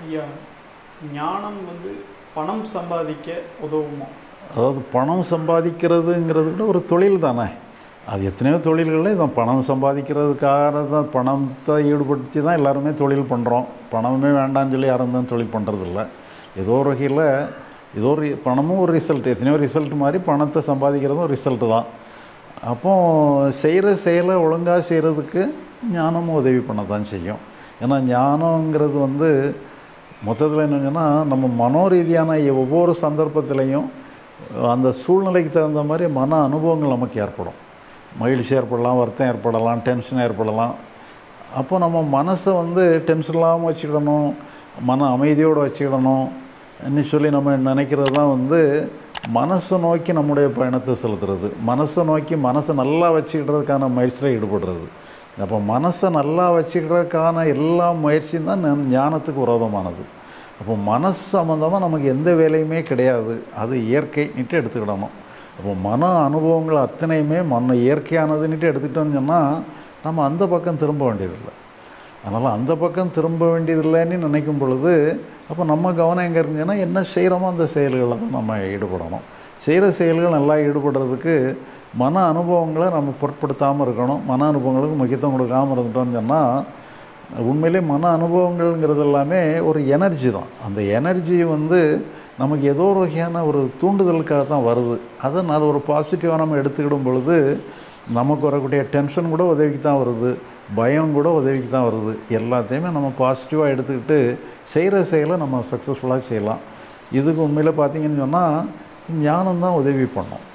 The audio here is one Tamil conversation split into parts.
ஐயா ஞானம் வந்து பணம் சம்பாதிக்க உதவுமா அதாவது பணம் சம்பாதிக்கிறதுங்கிறது கூட ஒரு தொழில் தானே அது எத்தனையோ தொழில்களில் இதான் பணம் சம்பாதிக்கிறதுக்காக தான் பணத்தை ஈடுபடுத்தி தான் எல்லாருமே தொழில் பண்ணுறோம் பணமே வேண்டாம்னு சொல்லி யாரும் தான் தொழில் பண்ணுறதில்ல ஏதோ ஒரு வகையில் ஏதோ ஒரு பணமும் ஒரு ரிசல்ட் எத்தனையோ ரிசல்ட் மாதிரி பணத்தை சம்பாதிக்கிறதும் ஒரு ரிசல்ட்டு தான் அப்போ செய்கிற செயலை ஒழுங்காக செய்கிறதுக்கு ஞானமும் உதவி பண்ண தான் செய்யும் ஏன்னா ஞானங்கிறது வந்து மொத்தத்தில் என்னங்கன்னா நம்ம மனோரீதியான ஒவ்வொரு சந்தர்ப்பத்திலையும் அந்த சூழ்நிலைக்கு தகுந்த மாதிரி மன அனுபவங்கள் நமக்கு ஏற்படும் மகிழ்ச்சி ஏற்படலாம் வருத்தம் ஏற்படலாம் டென்ஷன் ஏற்படலாம் அப்போ நம்ம மனசை வந்து டென்ஷன் இல்லாமல் வச்சுக்கிடணும் மன அமைதியோடு வச்சுக்கிடணும் இன்னும் சொல்லி நம்ம நினைக்கிறது தான் வந்து மனசை நோக்கி நம்முடைய பயணத்தை செலுத்துறது மனசை நோக்கி மனசை நல்லா வச்சுக்கிட்டதுக்கான முயற்சியில் ஈடுபடுறது அப்போ மனசை நல்லா வச்சுக்கிறதுக்கான எல்லா முயற்சியும் தான் ஞான- ஞானத்துக்கு விரோதமானது அப்போ மனசு சம்மந்தமாக நமக்கு எந்த வேலையுமே கிடையாது அது இயற்கைன்னுட்டு எடுத்துக்கிடணும் அப்போ மன அனுபவங்கள் அத்தனையுமே மன இயற்கையானதுன்னுட்டு எடுத்துக்கிட்டோம்னு சொன்னால் நம்ம அந்த பக்கம் திரும்ப வேண்டியதில்லை அதனால் அந்த பக்கம் திரும்ப வேண்டியதில்லைன்னு நினைக்கும் பொழுது அப்போ நம்ம கவனம் எங்கே இருந்துச்சுன்னா என்ன செய்கிறோமோ அந்த செயல்களில் தான் நம்ம ஈடுபடணும் செய்கிற செயல்கள் நல்லா ஈடுபடுறதுக்கு மன அனுபவங்களை நம்ம பொருட்படுத்தாமல் இருக்கணும் மன அனுபவங்களுக்கு முக்கியத்துவம் கொடுக்காமல் இருந்துட்டோம்னு சொன்னால் உண்மையிலே மன அனுபவங்கள்ங்கிறது எல்லாமே ஒரு எனர்ஜி தான் அந்த எனர்ஜி வந்து நமக்கு ஏதோ ஒரு வகையான ஒரு தூண்டுதலுக்காக தான் வருது அதனால் ஒரு பாசிட்டிவாக நம்ம எடுத்துக்கிடும் பொழுது நமக்கு வரக்கூடிய டென்ஷன் கூட உதவிக்கு தான் வருது பயம் கூட உதவிக்கு தான் வருது எல்லாத்தையுமே நம்ம பாசிட்டிவாக எடுத்துக்கிட்டு செய்கிற செயலை நம்ம சக்ஸஸ்ஃபுல்லாக செய்யலாம் இதுக்கு உண்மையில் பார்த்தீங்கன்னு சொன்னால் ஞானம் தான் உதவி பண்ணும்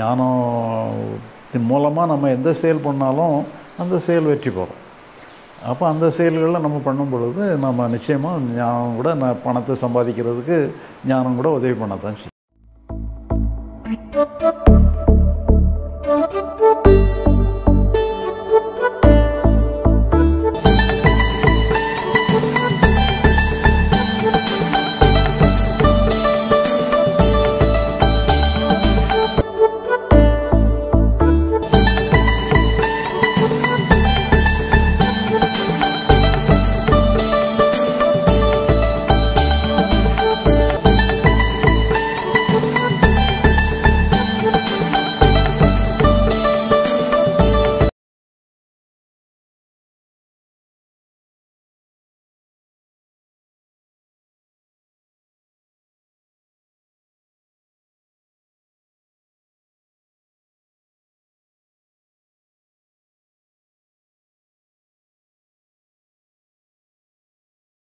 ஞானத்தின் மூலமாக நம்ம எந்த செயல் பண்ணாலும் அந்த செயல் வெற்றி பெறும் அப்போ அந்த செயல்களில் நம்ம பண்ணும் பொழுது நம்ம நிச்சயமாக ஞானம் கூட நான் பணத்தை சம்பாதிக்கிறதுக்கு ஞானம் கூட உதவி பண்ண தான் செய்யும் Thank you.